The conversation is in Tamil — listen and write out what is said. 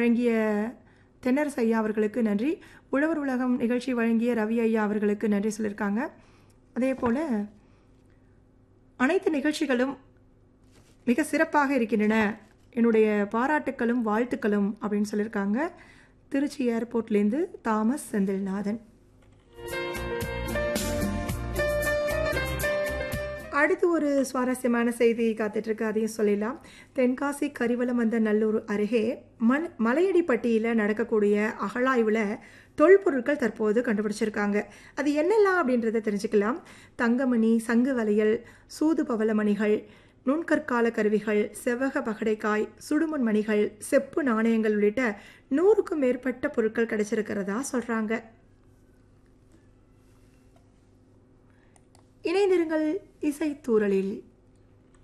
வழங்கிய தென்னரசு ஐயா அவர்களுக்கு நன்றி உழவர் உலகம் நிகழ்ச்சி வழங்கிய ரவி ஐயா அவர்களுக்கு நன்றி சொல்லியிருக்காங்க அதே போல் அனைத்து நிகழ்ச்சிகளும் மிக சிறப்பாக இருக்கின்றன என்னுடைய பாராட்டுக்களும் வாழ்த்துக்களும் அப்படின்னு சொல்லியிருக்காங்க திருச்சி ஏர்போர்ட்லேருந்து தாமஸ் செந்தில்நாதன் அடுத்து ஒரு சுவாரஸ்யமான செய்தி காத்துட்ருக்கு அதையும் சொல்லிடலாம் தென்காசி கரிவலம் வந்த நல்லூர் அருகே மண் மலையடிப்பட்டியில் நடக்கக்கூடிய அகழாய்வில் தொல்பொருட்கள் தற்போது கண்டுபிடிச்சிருக்காங்க அது என்னெல்லாம் அப்படின்றத தெரிஞ்சுக்கலாம் தங்கமணி சங்கு வளையல் சூது பவளமணிகள் நுண்கற்கால கருவிகள் செவ்வக பகடைக்காய் சுடுமண் மணிகள் செப்பு நாணயங்கள் உள்ளிட்ட நூறுக்கும் மேற்பட்ட பொருட்கள் கிடைச்சிருக்கிறதா சொல்கிறாங்க இணைந்திருங்கள் இசைத்தூரலில்